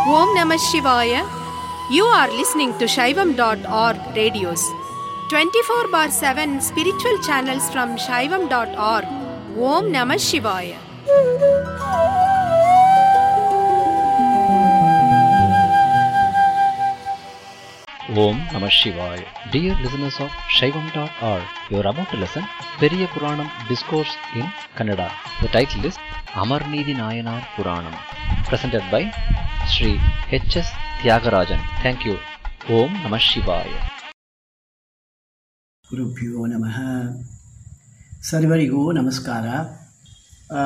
Om Namah Shivaya. You are listening to Shaivam.org radios. 24 bar 7 spiritual channels from Shaivam.org. Om Namah Shivaya. Om Namah Shivaya. Dear listeners of Shaivam.org, you are about to listen Periya Puranam Discourse in Kannada. The title is Amarnidi Nayanar Puranam, presented by Sri H.S. Tyagarajan. Thank you. Om Namah Shivaya. ಗುರುಭ್ಯೋ ನಮಃ ಸರ್ವರಿಗೂ ನಮಸ್ಕಾರ ಆ,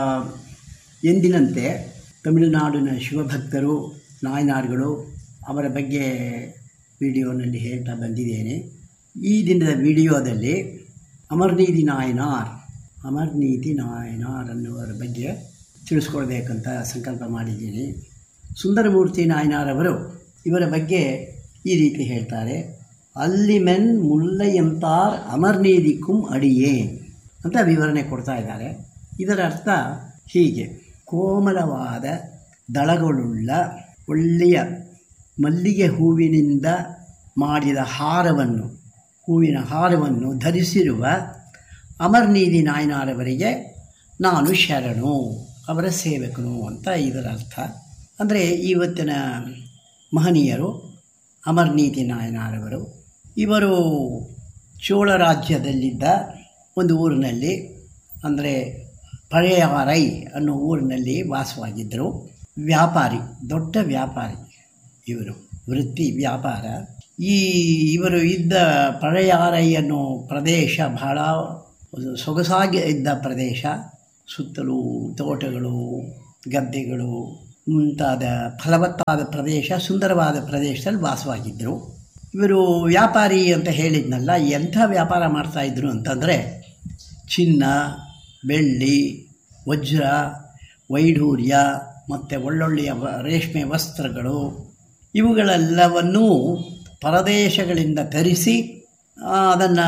ಎಂದಿನಂತೆ ತಮಿಳುನಾಡಿನ ಶಿವಭಕ್ತರು ನಾಯನಾರ್ಗಳು ಅವರ ಬಗ್ಗೆ ವಿಡಿಯೋನಲ್ಲಿ ಹೇಳ್ತಾ ಬಂದಿದ್ದೇನೆ ಈ ದಿನದ ವಿಡಿಯೋದಲ್ಲಿ ಅಮರ್ನೀತಿ ನಾಯನಾರ್ ಅಮರ್ನೀತಿ ನಾಯನಾರ್ ಅನ್ನುವರ ಬಗ್ಗೆ ತಿಳಿಸ್ಕೊಳ್ಬೇಕಂತ ಸಂಕಲ್ಪ ಮಾಡಿದ್ದೀನಿ ಸುಂದರಮೂರ್ತಿ ನಾಯನಾರ್ ಅವರು ಇವರ ಬಗ್ಗೆ ಈ ರೀತಿ ಹೇಳ್ತಾರೆ ಅಲ್ಲಿಮೆನ್ ಮುಲ್ಲಯ್ಯಂತಾರ್ ಅಮರ್ನೀದಿಕ್ಕುಂ ಅಡಿಯೇನ್ ಅಂತ ವಿವರಣೆ ಕೊಡ್ತಾ ಇದ್ದಾರೆ ಇದರ ಅರ್ಥ ಹೀಗೆ ಕೋಮಲವಾದ ದಳಗಳುಳ್ಳ ಒಳ್ಳೆಯ ಮಲ್ಲಿಗೆ ಹೂವಿನಿಂದ ಮಾಡಿದ ಹಾರವನ್ನು ಹೂವಿನ ಹಾರವನ್ನು ಧರಿಸಿರುವ ಅಮರ್ನೀದಿ ನಾಯನಾರವರಿಗೆ ನಾನು ಶರಣು ಅವರ ಸೇವಕನು ಅಂತ ಇದರ ಅರ್ಥ ಅಂದರೆ ಇವತ್ತಿನ ಮಹನೀಯರು ಅಮರ್ನೀತಿ ನಾಯನಾರವರು ಇವರು ಚೋಳ ರಾಜ್ಯದಲ್ಲಿದ್ದ ಒಂದು ಊರಿನಲ್ಲಿ ಅಂದರೆ ಪಳೆಯಾರೈ ಅನ್ನೋ ಊರಿನಲ್ಲಿ ವಾಸವಾಗಿದ್ದರು ವ್ಯಾಪಾರಿ ದೊಡ್ಡ ವ್ಯಾಪಾರಿ ಇವರು ವೃತ್ತಿ ವ್ಯಾಪಾರ ಈ ಇವರು ಇದ್ದ ಪಳೆಯಾರೈ ಅನ್ನೋ ಪ್ರದೇಶ ಬಹಳ ಒಂದು ಸೊಗಸಾಗಿ ಇದ್ದ ಪ್ರದೇಶ ಸುತ್ತಲೂ ತೋಟಗಳು ಗದ್ದೆಗಳು ಮುಂತಾದ ಫಲವತ್ತಾದ ಪ್ರದೇಶ ಸುಂದರವಾದ ಪ್ರದೇಶದಲ್ಲಿ ವಾಸವಾಗಿದ್ದರು ಇವರು ವ್ಯಾಪಾರಿ ಅಂತ ಹೇಳಿದ್ನಲ್ಲ ಎಂಥ ವ್ಯಾಪಾರ ಮಾಡ್ತಾಯಿದ್ರು ಅಂತಂದರೆ ಚಿನ್ನ ಬೆಳ್ಳಿ ವಜ್ರ ವೈಢೂರ್ಯ ಮತ್ತು ಒಳ್ಳೊಳ್ಳೆಯ ವ- ರೇಷ್ಮೆ ವಸ್ತ್ರಗಳು ಇವುಗಳೆಲ್ಲವನ್ನೂ ಪರದೇಶಗಳಿಂದ ತರಿಸಿ ಅದನ್ನು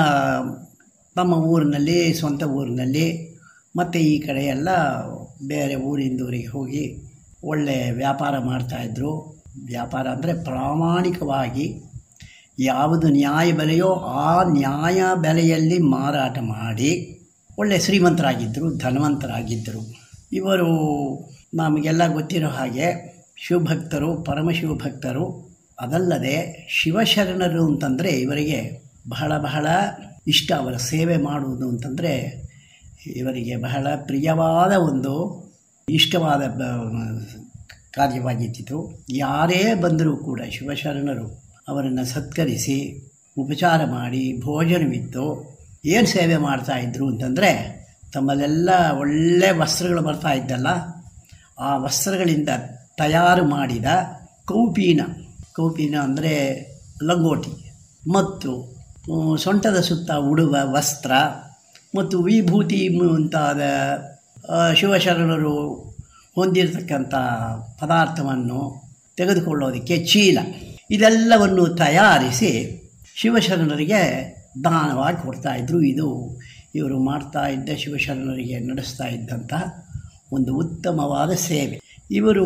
ತಮ್ಮ ಊರಿನಲ್ಲಿ ಸ್ವಂತ ಊರಿನಲ್ಲಿ ಮತ್ತು ಈ ಕಡೆ ಎಲ್ಲ ಬೇರೆ ಊರಿಂದೂರಿಗೆ ಹೋಗಿ ಒಳ್ಳೆ ವ್ಯಾಪಾರ ಮಾಡ್ತಾಯಿದ್ರು ವ್ಯಾಪಾರ ಅಂದರೆ ಪ್ರಾಮಾಣಿಕವಾಗಿ ಯಾವುದು ನ್ಯಾಯ ಬೆಲೆಯೋ ಆ ನ್ಯಾಯ ಬೆಲೆಯಲ್ಲಿ ಮಾರಾಟ ಮಾಡಿ ಒಳ್ಳೆ ಶ್ರೀಮಂತರಾಗಿದ್ದರು ಧನವಂತರಾಗಿದ್ದರು ಇವರು ನಮಗೆಲ್ಲ ಗೊತ್ತಿರೋ ಹಾಗೆ ಶಿವಭಕ್ತರು ಪರಮಶಿವಭಕ್ತರು ಅದಲ್ಲದೆ ಶಿವಶರಣರು ಅಂತಂದರೆ ಇವರಿಗೆ ಬಹಳ ಬಹಳ ಇಷ್ಟ ಅವರ ಸೇವೆ ಮಾಡುವುದು ಅಂತಂದರೆ ಇವರಿಗೆ ಬಹಳ ಪ್ರಿಯವಾದ ಒಂದು ಇಷ್ಟವಾದ ಬ- ಕಾರ್ಯವಾಗಿದ್ದಿತು ಯಾರೇ ಬಂದರೂ ಕೂಡ ಶಿವಶರಣರು ಅವರನ್ನು ಸತ್ಕರಿಸಿ ಉಪಚಾರ ಮಾಡಿ ಭೋಜನವಿತ್ತು ಏನು ಸೇವೆ ಮಾಡ್ತಾ ಇದ್ರು ಅಂತಂದರೆ ತಮ್ಮಲ್ಲೆಲ್ಲ ಒಳ್ಳೆ ವಸ್ತ್ರಗಳು ಬರ್ತಾ ಇದ್ದಲ್ಲ ಆ ವಸ್ತ್ರಗಳಿಂದ ತಯಾರು ಮಾಡಿದ ಕೌಪೀನ ಕೌಪೀನ ಅಂದರೆ ಲಂಗೋಟಿ ಮತ್ತು ಆ, ಸೊಂಟದ ಸುತ್ತ ಉಡುವ ವಸ್ತ್ರ ಮತ್ತು ವಿಭೂತಿ ಮುಂತಾದ ಆ, ಶಿವಶರಣರು ಹೊಂದಿರತಕ್ಕಂಥ ಪದಾರ್ಥವನ್ನು ತೆಗೆದುಕೊಳ್ಳೋದಕ್ಕೆ ಚೀಲ ಇದೆಲ್ಲವನ್ನು ತಯಾರಿಸಿ ಶಿವಶರಣರಿಗೆ ದಾನವಾಗಿ ಕೊಡ್ತಾ ಇದ್ರು ಇದು ಇವರು ಮಾಡ್ತಾ ಇದ್ದ ಶಿವಶರಣರಿಗೆ ನಡೆಸ್ತಾ ಇದ್ದಂತಹ ಒಂದು ಉತ್ತಮವಾದ ಸೇವೆ ಇವರು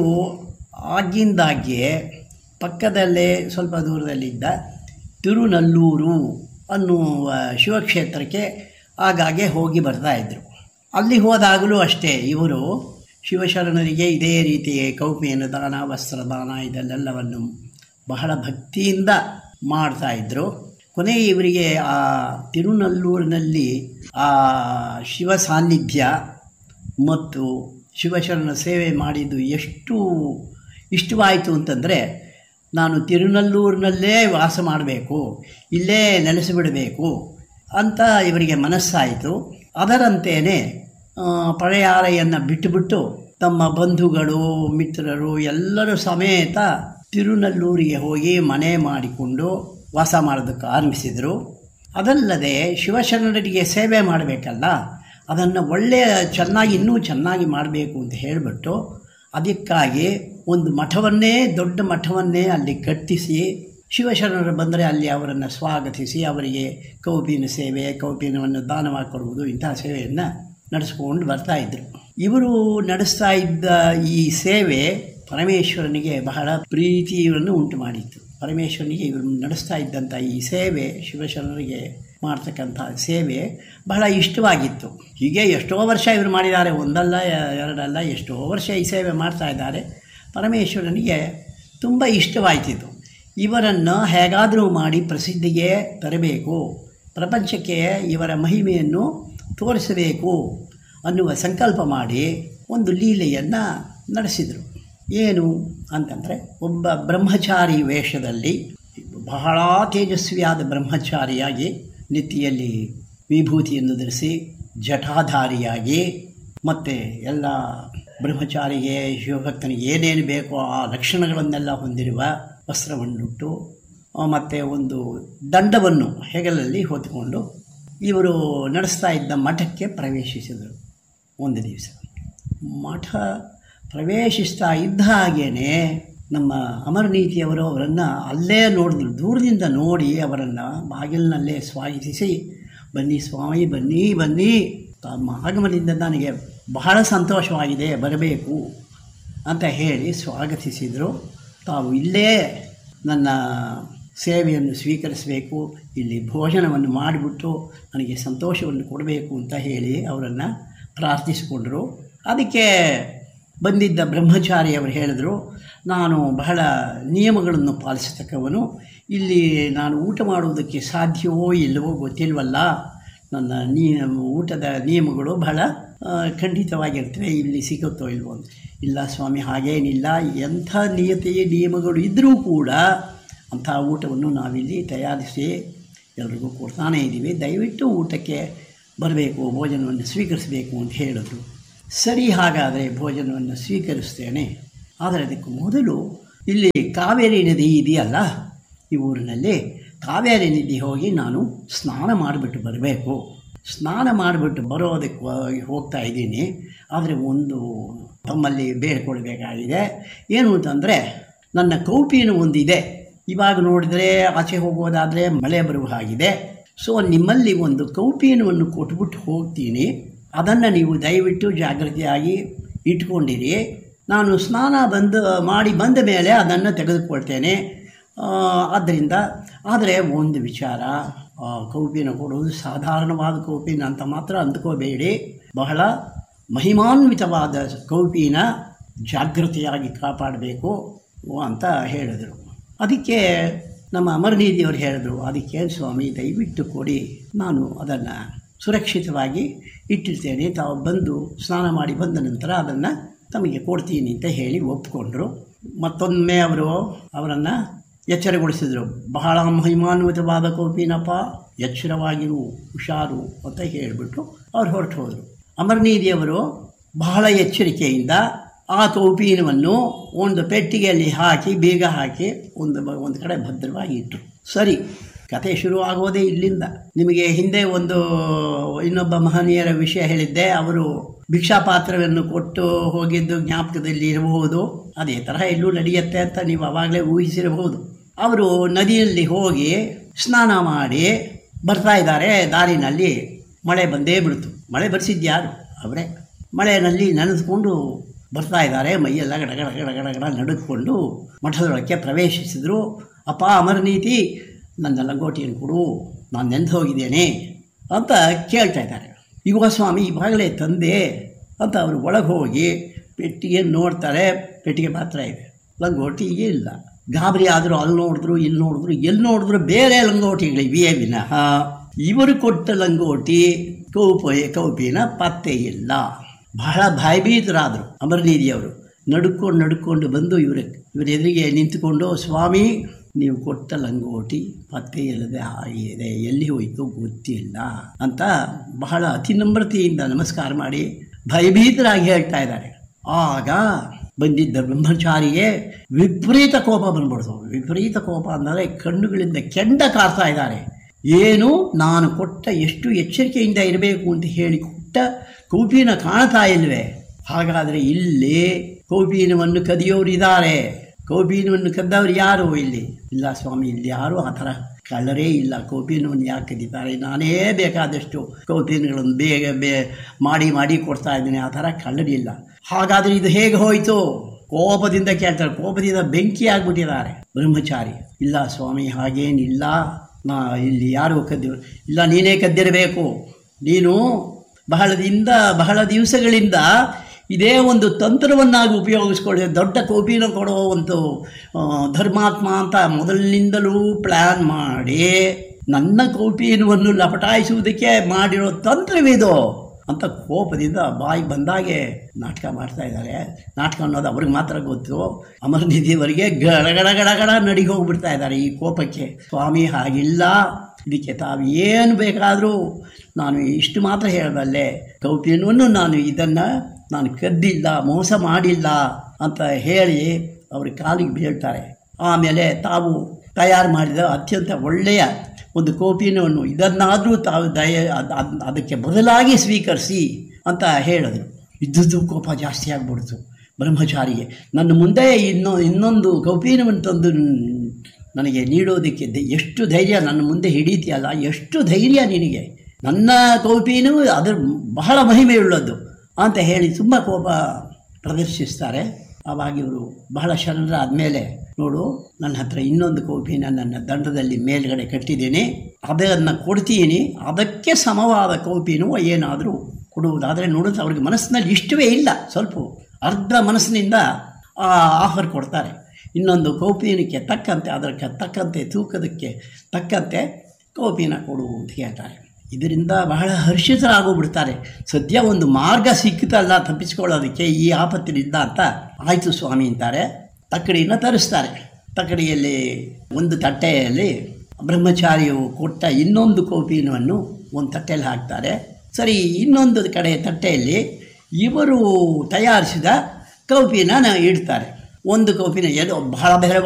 ಆಗಿಂದಾಗ್ಗೆ ಪಕ್ಕದಲ್ಲೇ ಸ್ವಲ್ಪ ದೂರದಲ್ಲಿದ್ದ ತಿರುನಲ್ಲೂರು ಅನ್ನುವ ಶಿವಕ್ಷೇತ್ರಕ್ಕೆ ಆಗಾಗ್ಗೆ ಹೋಗಿ ಬರ್ತಾ ಇದ್ದರು ಅಲ್ಲಿ ಹೋದಾಗಲೂ ಅಷ್ಟೇ ಇವರು ಶಿವಶರಣರಿಗೆ ಇದೇ ರೀತಿ ಕೌಪಿಯನ್ನು ದಾನ ವಸ್ತ್ರದಾನ ಇದೆಲ್ಲವನ್ನು ಬಹಳ ಭಕ್ತಿಯಿಂದ ಮಾಡ್ತಾ ಇದ್ದರು ಕೊನೆಗೆ ಇವರಿಗೆ ಆ ತಿರುನಲ್ಲೂರಿನಲ್ಲಿ ಆ ಶಿವ ಸಾನ್ನಿಧ್ಯ ಮತ್ತು ಶಿವಶರಣ ಸೇವೆ ಮಾಡಿದ್ದು ಎಷ್ಟು ಇಷ್ಟವಾಯಿತು ಅಂತಂದರೆ ನಾನು ತಿರುನಲ್ಲೂರಿನಲ್ಲೇ ವಾಸ ಮಾಡಬೇಕು ಇಲ್ಲೇ ನೆಲೆಸಿಬಿಡಬೇಕು ಅಂತ ಇವರಿಗೆ ಮನಸ್ಸಾಯಿತು ಅದರಂತೆಯೇ ಪಳೆಯಾರೆಯನ್ನು ಬಿಟ್ಟುಬಿಟ್ಟು ತಮ್ಮ ಬಂಧುಗಳು ಮಿತ್ರರು ಎಲ್ಲರೂ ಸಮೇತ ತಿರುನಲ್ಲೂರಿಗೆ ಹೋಗಿ ಮನೆ ಮಾಡಿಕೊಂಡು ವಾಸ ಮಾಡೋದಕ್ಕೆ ಆರಂಭಿಸಿದರು ಅದಲ್ಲದೆ ಶಿವಶರಣರಿಗೆ ಸೇವೆ ಮಾಡಬೇಕಲ್ಲ ಅದನ್ನು ಒಳ್ಳೆಯ ಚೆನ್ನಾಗಿ ಇನ್ನೂ ಚೆನ್ನಾಗಿ ಮಾಡಬೇಕು ಅಂತ ಹೇಳಿಬಿಟ್ಟು ಅದಕ್ಕಾಗಿ ಒಂದು ಮಠವನ್ನೇ ದೊಡ್ಡ ಮಠವನ್ನೇ ಅಲ್ಲಿ ಕಟ್ಟಿಸಿ ಶಿವಶರಣರು ಬಂದರೆ ಅಲ್ಲಿ ಅವರನ್ನು ಸ್ವಾಗತಿಸಿ ಅವರಿಗೆ ಕೌಪಿನ ಸೇವೆ ಕೌಪಿನವನ್ನು ದಾನವಾಗಿ ಕೊಡುವುದು ಇಂತಹ ಸೇವೆಯನ್ನು ನಡೆಸ್ಕೊಂಡು ಬರ್ತಾಯಿದ್ರು ಇವರು ನಡೆಸ್ತಾ ಇದ್ದ ಈ ಸೇವೆ ಪರಮೇಶ್ವರನಿಗೆ ಬಹಳ ಪ್ರೀತಿಯನ್ನು ಉಂಟು ಮಾಡಿತ್ತು ಪರಮೇಶ್ವರನಿಗೆ ಇವರು ನಡೆಸ್ತಾ ಇದ್ದಂಥ ಈ ಸೇವೆ ಶಿವಶರಣರಿಗೆ ಮಾಡ್ತಕ್ಕಂಥ ಸೇವೆ ಬಹಳ ಇಷ್ಟವಾಗಿತ್ತು ಹೀಗೆ ಎಷ್ಟೋ ವರ್ಷ ಇವರು ಮಾಡಿದ್ದಾರೆ ಒಂದಲ್ಲ ಎರಡಲ್ಲ ಎಷ್ಟೋ ವರ್ಷ ಈ ಸೇವೆ ಮಾಡ್ತಾ ಇದ್ದಾರೆ ಪರಮೇಶ್ವರನಿಗೆ ತುಂಬ ಇಷ್ಟವಾಯ್ತಿತ್ತು ಇವರನ್ನು ಹೇಗಾದರೂ ಮಾಡಿ ಪ್ರಸಿದ್ಧಿಗೆ ತರಬೇಕು ಪ್ರಪಂಚಕ್ಕೆ ಇವರ ಮಹಿಮೆಯನ್ನು ತೋರಿಸಬೇಕು ಅನ್ನುವ ಸಂಕಲ್ಪ ಮಾಡಿ ಒಂದು ಲೀಲೆಯನ್ನು ನಡೆಸಿದರು ಏನು ಅಂತಂದರೆ ಒಬ್ಬ ಬ್ರಹ್ಮಚಾರಿ ವೇಷದಲ್ಲಿ ಬಹಳ ತೇಜಸ್ವಿಯಾದ ಬ್ರಹ್ಮಚಾರಿಯಾಗಿ ನೆತ್ತಿಯಲ್ಲಿ ವಿಭೂತಿಯನ್ನು ಧರಿಸಿ ಜಟಾಧಾರಿಯಾಗಿ ಮತ್ತು ಎಲ್ಲ ಬ್ರಹ್ಮಚಾರಿಗೆ ಶಿವಭಕ್ತನಿಗೆ ಏನೇನು ಬೇಕೋ ಆ ಲಕ್ಷಣಗಳನ್ನೆಲ್ಲ ಹೊಂದಿರುವ ವಸ್ತ್ರವನ್ನುಟ್ಟು ಮತ್ತು ಒಂದು ದಂಡವನ್ನು ಹೆಗಲಲ್ಲಿ ಹೊತ್ತುಕೊಂಡು ಇವರು ನಡೆಸ್ತಾ ಇದ್ದ ಮಠಕ್ಕೆ ಪ್ರವೇಶಿಸಿದರು ಒಂದು ದಿವಸ ಮಠ ಪ್ರವೇಶಿಸ್ತಾ ಇದ್ದ ಹಾಗೇ ನಮ್ಮ ಅಮರನೀತಿಯವರು ಅವರನ್ನು ಅಲ್ಲೇ ನೋಡಿದ್ರು ದೂರದಿಂದ ನೋಡಿ ಅವರನ್ನು ಬಾಗಿಲಿನಲ್ಲೇ ಸ್ವಾಗತಿಸಿ ಬನ್ನಿ ಸ್ವಾಮಿ ಬನ್ನಿ ಬನ್ನಿ ತಮ್ಮ ಆಗಮನದಿಂದ ನನಗೆ ಬಹಳ ಸಂತೋಷವಾಗಿದೆ ಬರಬೇಕು ಅಂತ ಹೇಳಿ ಸ್ವಾಗತಿಸಿದರು ತಾವು ಇಲ್ಲೇ ನನ್ನ ಸೇವೆಯನ್ನು ಸ್ವೀಕರಿಸಬೇಕು ಇಲ್ಲಿ ಭೋಜನವನ್ನು ಮಾಡಿಬಿಟ್ಟು ನನಗೆ ಸಂತೋಷವನ್ನು ಕೊಡಬೇಕು ಅಂತ ಹೇಳಿ ಅವರನ್ನು ಪ್ರಾರ್ಥಿಸಿಕೊಂಡರು ಅದಕ್ಕೆ ಬಂದಿದ್ದ ಬ್ರಹ್ಮಚಾರಿ ಅವರು ಹೇಳಿದರು ನಾನು ಬಹಳ ನಿಯಮಗಳನ್ನು ಪಾಲಿಸತಕ್ಕವನು ಇಲ್ಲಿ ನಾನು ಊಟ ಮಾಡುವುದಕ್ಕೆ ಸಾಧ್ಯವೋ ಇಲ್ಲವೋ ಗೊತ್ತಿಲ್ವಲ್ಲ ನನ್ನ ನೀ ಊಟದ ನಿಯಮಗಳು ಬಹಳ ಖಂಡಿತವಾಗಿರ್ತವೆ ಇಲ್ಲಿ ಸಿಗುತ್ತೋ ಇಲ್ವೋ ಅಂತ ಇಲ್ಲ ಸ್ವಾಮಿ ಹಾಗೇನಿಲ್ಲ ಎಂಥ ನಿಯತೆಯ ನಿಯಮಗಳು ಇದ್ದರೂ ಕೂಡ ಅಂಥ ಊಟವನ್ನು ನಾವಿಲ್ಲಿ ತಯಾರಿಸಿ ಎಲ್ರಿಗೂ ಕೊಡ್ತಾನೇ ಇದ್ದೀವಿ ದಯವಿಟ್ಟು ಊಟಕ್ಕೆ ಬರಬೇಕು ಭೋಜನವನ್ನು ಸ್ವೀಕರಿಸಬೇಕು ಅಂತ ಹೇಳಿದ್ರು ಸರಿ ಹಾಗಾದರೆ ಭೋಜನವನ್ನು ಸ್ವೀಕರಿಸ್ತೇನೆ ಆದರೆ ಅದಕ್ಕೆ ಮೊದಲು ಇಲ್ಲಿ ಕಾವೇರಿ ನದಿ ಇದೆಯಲ್ಲ ಈ ಊರಿನಲ್ಲಿ ಕಾವೇರಿ ನದಿ ಹೋಗಿ ನಾನು ಸ್ನಾನ ಮಾಡಿಬಿಟ್ಟು ಬರಬೇಕು ಸ್ನಾನ ಮಾಡಿಬಿಟ್ಟು ಬರೋದಕ್ಕೆ ಹೋಗ್ತಾ ಇದ್ದೀನಿ ಆದರೆ ಒಂದು ತಮ್ಮಲ್ಲಿ ಬೇಡ್ಕೊಳ್ಬೇಕಾಗಿದೆ ಏನು ಅಂತಂದರೆ ನನ್ನ ಕೌಪಿನ ಒಂದಿದೆ ಇವಾಗ ನೋಡಿದರೆ ಆಚೆ ಹೋಗೋದಾದರೆ ಮಳೆ ಬರುವ ಹಾಗಿದೆ ಸೊ ನಿಮ್ಮಲ್ಲಿ ಒಂದು ಕೌಪೀನವನ್ನು ಕೊಟ್ಬಿಟ್ಟು ಹೋಗ್ತೀನಿ ಅದನ್ನು ನೀವು ದಯವಿಟ್ಟು ಜಾಗೃತಿಯಾಗಿ ಇಟ್ಕೊಂಡಿರಿ ನಾನು ಸ್ನಾನ ಬಂದು ಮಾಡಿ ಬಂದ ಮೇಲೆ ಅದನ್ನು ತೆಗೆದುಕೊಳ್ತೇನೆ ಆದ್ದರಿಂದ ಆದರೆ ಒಂದು ವಿಚಾರ ಕೌಪಿನ ಕೊಡುವುದು ಸಾಧಾರಣವಾದ ಕೌಪಿನ ಅಂತ ಮಾತ್ರ ಅಂದ್ಕೋಬೇಡಿ ಬಹಳ ಮಹಿಮಾನ್ವಿತವಾದ ಕೌಪಿನ ಜಾಗೃತಿಯಾಗಿ ಕಾಪಾಡಬೇಕು ಅಂತ ಹೇಳಿದರು ಅದಕ್ಕೆ ನಮ್ಮ ಅಮರನೀತಿಯವರು ಹೇಳಿದ್ರು ಅದಕ್ಕೆ ಸ್ವಾಮಿ ದಯವಿಟ್ಟು ಕೊಡಿ ನಾನು ಅದನ್ನು ಸುರಕ್ಷಿತವಾಗಿ ಇಟ್ಟಿರ್ತೇನೆ ತಾವು ಬಂದು ಸ್ನಾನ ಮಾಡಿ ಬಂದ ನಂತರ ಅದನ್ನು ತಮಗೆ ಕೊಡ್ತೀನಿ ಅಂತ ಹೇಳಿ ಒಪ್ಪಿಕೊಂಡ್ರು ಮತ್ತೊಮ್ಮೆ ಅವರು ಅವರನ್ನು ಎಚ್ಚರಗೊಳಿಸಿದರು ಬಹಳ ಮಹಿಮಾನ್ವಿತವಾದ ಕೋಪಿನಪ್ಪ ಎಚ್ಚರವಾಗಿರು ಹುಷಾರು ಅಂತ ಹೇಳಿಬಿಟ್ಟು ಅವ್ರು ಹೊರಟು ಹೋದರು ಅಮರನೀದಿಯವರು ಬಹಳ ಎಚ್ಚರಿಕೆಯಿಂದ ಆ ಕೌಪೀನವನ್ನು ಒಂದು ಪೆಟ್ಟಿಗೆಯಲ್ಲಿ ಹಾಕಿ ಬೀಗ ಹಾಕಿ ಒಂದು ಒಂದು ಕಡೆ ಭದ್ರವಾಗಿ ಇಟ್ಟರು ಸರಿ ಕತೆ ಶುರು ಆಗೋದೇ ಇಲ್ಲಿಂದ ನಿಮಗೆ ಹಿಂದೆ ಒಂದು ಇನ್ನೊಬ್ಬ ಮಹನೀಯರ ವಿಷಯ ಹೇಳಿದ್ದೆ ಅವರು ಭಿಕ್ಷಾ ಪಾತ್ರವನ್ನು ಕೊಟ್ಟು ಹೋಗಿದ್ದು ಜ್ಞಾಪಕದಲ್ಲಿ ಇರಬಹುದು ಅದೇ ತರಹ ಎಲ್ಲೂ ನಡೆಯುತ್ತೆ ಅಂತ ನೀವು ಆವಾಗಲೇ ಊಹಿಸಿರಬಹುದು ಅವರು ನದಿಯಲ್ಲಿ ಹೋಗಿ ಸ್ನಾನ ಮಾಡಿ ಬರ್ತಾ ಇದ್ದಾರೆ ದಾರಿನಲ್ಲಿ ಮಳೆ ಬಂದೇ ಬಿಡ್ತು ಮಳೆ ಬರ್ಸಿದ್ಯಾರು ಅವರೇ ಮಳೆಯಲ್ಲಿ ನೆನೆದುಕೊಂಡು ಬರ್ತಾ ಇದ್ದಾರೆ ಮೈಯೆಲ್ಲ ಗಡಗಡ ಗಡಗಡ ಗಡ ನಡುಕೊಂಡು ಮಠದೊಳಕ್ಕೆ ಪ್ರವೇಶಿಸಿದರು ಅಪ್ಪ ಅಮರನೀತಿ ನನ್ನ ಲಂಗೋಟಿಯನ್ನು ಕೊಡು ನಾನು ನೆನೆದು ಹೋಗಿದ್ದೇನೆ ಅಂತ ಕೇಳ್ತಾ ಇದ್ದಾರೆ ಯುವ ಸ್ವಾಮಿ ಇವಾಗಲೇ ತಂದೆ ಅಂತ ಅವರು ಒಳಗೆ ಹೋಗಿ ಪೆಟ್ಟಿಗೆ ನೋಡ್ತಾರೆ ಪೆಟ್ಟಿಗೆ ಮಾತ್ರ ಇದೆ ಲಂಗೋಟಿ ಇಲ್ಲ ಗಾಬರಿ ಆದರೂ ಅಲ್ಲಿ ನೋಡಿದ್ರು ಇಲ್ಲಿ ನೋಡಿದ್ರು ಎಲ್ಲಿ ನೋಡಿದ್ರು ಬೇರೆ ಲಂಗೋಟಿಗಳಿವೆ ವಿನಃ ಇವರು ಕೊಟ್ಟ ಲಂಗೋಟಿ ಕೌಪ ಕೌಪಿನ ಪತ್ತೆ ಇಲ್ಲ ಬಹಳ ಭಯಭೀತರಾದರು ಅಮರನೀದಿಯವರು ನಡ್ಕೊಂಡು ನಡ್ಕೊಂಡು ಬಂದು ಇವರು ಇವರ ಎದುರಿಗೆ ನಿಂತುಕೊಂಡು ಸ್ವಾಮಿ ನೀವು ಕೊಟ್ಟ ಲಂಗೋಟಿ ಪತ್ತೆ ಇಲ್ಲದೆ ಆಗಿದೆ ಎಲ್ಲಿ ಹೋಯಿತು ಗೊತ್ತಿಲ್ಲ ಅಂತ ಬಹಳ ಅತಿ ನಮ್ರತೆಯಿಂದ ನಮಸ್ಕಾರ ಮಾಡಿ ಭಯಭೀತರಾಗಿ ಹೇಳ್ತಾ ಇದ್ದಾರೆ ಆಗ ಬಂದಿದ್ದ ಬ್ರಹ್ಮಚಾರಿಗೆ ವಿಪರೀತ ಕೋಪ ಬಂದ್ಬಿಡ್ತು ವಿಪರೀತ ಕೋಪ ಅಂದರೆ ಕಣ್ಣುಗಳಿಂದ ಕೆಂಡ ಕಾರ್ತಾ ಇದ್ದಾರೆ ಏನು ನಾನು ಕೊಟ್ಟ ಎಷ್ಟು ಎಚ್ಚರಿಕೆಯಿಂದ ಇರಬೇಕು ಅಂತ ಹೇಳಿ ಕೊಟ್ಟ ಕೌಪೀನ ಕಾಣ್ತಾ ಇಲ್ವೇ ಹಾಗಾದರೆ ಇಲ್ಲಿ ಕೌಪೀನವನ್ನು ಕದಿಯೋರು ಇದ್ದಾರೆ ಕೌಪೀನವನ್ನು ಕದ್ದವ್ರು ಯಾರು ಇಲ್ಲಿ ಇಲ್ಲ ಸ್ವಾಮಿ ಇಲ್ಲಿ ಯಾರು ಆ ಥರ ಕಳ್ಳರೇ ಇಲ್ಲ ಕೌಪೀನವನ್ನು ಯಾಕೆ ಕದೀತಾರೆ ನಾನೇ ಬೇಕಾದಷ್ಟು ಕೌಪೀನಗಳನ್ನು ಬೇಗ ಬೇ ಮಾಡಿ ಮಾಡಿ ಕೊಡ್ತಾ ಇದ್ದೀನಿ ಆ ಥರ ಕಳ್ಳರಿಲ್ಲ ಹಾಗಾದರೆ ಇದು ಹೇಗೆ ಹೋಯಿತು ಕೋಪದಿಂದ ಕೇಳ್ತಾರೆ ಕೋಪದಿಂದ ಬೆಂಕಿ ಆಗ್ಬಿಟ್ಟಿದ್ದಾರೆ ಬ್ರಹ್ಮಚಾರಿ ಇಲ್ಲ ಸ್ವಾಮಿ ಹಾಗೇನಿಲ್ಲ ನಾ ಇಲ್ಲಿ ಯಾರು ಕದ್ದಿರು ಇಲ್ಲ ನೀನೇ ಕದ್ದಿರಬೇಕು ನೀನು ಬಹಳದಿಂದ ಬಹಳ ದಿವಸಗಳಿಂದ ಇದೇ ಒಂದು ತಂತ್ರವನ್ನಾಗಿ ಉಪಯೋಗಿಸ್ಕೊಳ್ಳಿ ದೊಡ್ಡ ಕೋಪಿನ ಕೊಡೋ ಒಂದು ಆ, ಧರ್ಮಾತ್ಮ ಅಂತ ಮೊದಲಿನಿಂದಲೂ ಪ್ಲ್ಯಾನ್ ಮಾಡಿ ನನ್ನ ಕೌಪೀನವನ್ನು ಲಪಟಾಯಿಸುವುದಕ್ಕೆ ಮಾಡಿರೋ ತಂತ್ರವಿದು ಅಂತ ಕೋಪದಿಂದ ಬಾಯಿಗೆ ಬಂದಾಗೆ ನಾಟಕ ಮಾಡ್ತಾ ಇದ್ದಾರೆ ನಾಟಕ ಅನ್ನೋದು ಅವ್ರಿಗೆ ಮಾತ್ರ ಗೊತ್ತು ಅಮರನಿಧಿಯವರಿಗೆ ಗಡ ಗಡ ಗಡ ನಡಿಗೆ ಹೋಗ್ಬಿಡ್ತಾ ಇದ್ದಾರೆ ಈ ಕೋಪಕ್ಕೆ ಸ್ವಾಮಿ ಹಾಗಿಲ್ಲ ಇದಕ್ಕೆ ತಾವು ಏನು ಬೇಕಾದರೂ ನಾನು ಇಷ್ಟು ಮಾತ್ರ ಹೇಳಬಲ್ಲೆ ಕೌಪಿನವನ್ನು ನಾನು ಇದನ್ನು ನಾನು ಕದ್ದಿಲ್ಲ ಮೋಸ ಮಾಡಿಲ್ಲ ಅಂತ ಹೇಳಿ ಅವ್ರ ಕಾಲಿಗೆ ಬೀಳ್ತಾರೆ ಆಮೇಲೆ ತಾವು ತಯಾರು ಮಾಡಿದ ಅತ್ಯಂತ ಒಳ್ಳೆಯ ಒಂದು ಕೋಪಿನವನ್ನು ಇದನ್ನಾದರೂ ತಾವು ದಯ ಅದ್- ಅದ್- ಅದಕ್ಕೆ ಬದಲಾಗಿ ಸ್ವೀಕರಿಸಿ ಅಂತ ಹೇಳಿದ್ರು ಇದ್ದದ್ದು ಕೋಪ ಜಾಸ್ತಿ ಆಗ್ಬಿಡ್ತು ಬ್ರಹ್ಮಚಾರಿಗೆ ನನ್ನ ಮುಂದೆ ಇನ್ನೊ ಇನ್ನೊಂದು ಕೌಪೀನವನ್ನು ತಂದು ನ್- ನನಗೆ ನೀಡೋದಕ್ಕೆ ದ- ಎಷ್ಟು ಧೈರ್ಯ ನನ್ನ ಮುಂದೆ ಹಿಡಿತೀಯಲ್ಲ ಎಷ್ಟು ಧೈರ್ಯ ನಿನಗೆ ನನ್ನ ಕೌಪೀನು ಅದರ ಬಹಳ ಮಹಿಮೆಯುಳ್ಳದ್ದು ಅಂತ ಹೇಳಿ ತುಂಬ ಕೋಪ ಪ್ರದರ್ಶಿಸ್ತಾರೆ ಆವಾಗ ಇವರು ಬಹಳ ಶರಣರಾದಮೇಲೆ ನೋಡು ನನ್ನ ಹತ್ರ ಇನ್ನೊಂದು ಕೋಪಿನ ನನ್ನ ದಂಡದಲ್ಲಿ ಮೇಲ್ಗಡೆ ಕಟ್ಟಿದ್ದೀನಿ ಅದನ್ನು ಕೊಡ್ತೀನಿ ಅದಕ್ಕೆ ಸಮವಾದ ಕೋಪಿನೂ ಏನಾದರೂ ಕೊಡುವುದಾದರೆ ನೋಡಿದ್ರೆ ಅವ್ರಿಗೆ ಮನಸ್ಸಿನಲ್ಲಿ ಇಷ್ಟವೇ ಇಲ್ಲ ಸ್ವಲ್ಪ ಅರ್ಧ ಮನಸ್ಸಿನಿಂದ ಆ ಆಫರ್ ಕೊಡ್ತಾರೆ ಇನ್ನೊಂದು ಕೌಪೀನಕ್ಕೆ ತಕ್ಕಂತೆ ಅದಕ್ಕೆ ತಕ್ಕಂತೆ ತೂಕದಕ್ಕೆ ತಕ್ಕಂತೆ ಕೌಪೀನ ಕೊಡು ಅಂತ ಹೇಳ್ತಾರೆ ಇದರಿಂದ ಬಹಳ ಹರ್ಷಿತರಾಗೋಗ್ಬಿಡ್ತಾರೆ ಸದ್ಯ ಒಂದು ಮಾರ್ಗ ಸಿಕ್ಕಿತಲ್ಲ ತಪ್ಪಿಸ್ಕೊಳ್ಳೋದಕ್ಕೆ ಈ ಆಪತ್ತಿನಿಂದ ಅಂತ ಆಯಿತು ಸ್ವಾಮಿ ಅಂತಾರೆ ತಕ್ಕಡಿಯನ್ನು ತರಿಸ್ತಾರೆ ತಕ್ಕಡಿಯಲ್ಲಿ ಒಂದು ತಟ್ಟೆಯಲ್ಲಿ ಬ್ರಹ್ಮಚಾರಿಯು ಕೊಟ್ಟ ಇನ್ನೊಂದು ಕೌಪೀನವನ್ನು ಒಂದು ತಟ್ಟೆಯಲ್ಲಿ ಹಾಕ್ತಾರೆ ಸರಿ ಇನ್ನೊಂದು ಕಡೆ ತಟ್ಟೆಯಲ್ಲಿ ಇವರು ತಯಾರಿಸಿದ ಕೌಪಿನ ಇಡ್ತಾರೆ ಒಂದು ಕೌಪಿನ ಏನೋ ಬಹಳ ಬೇರೆ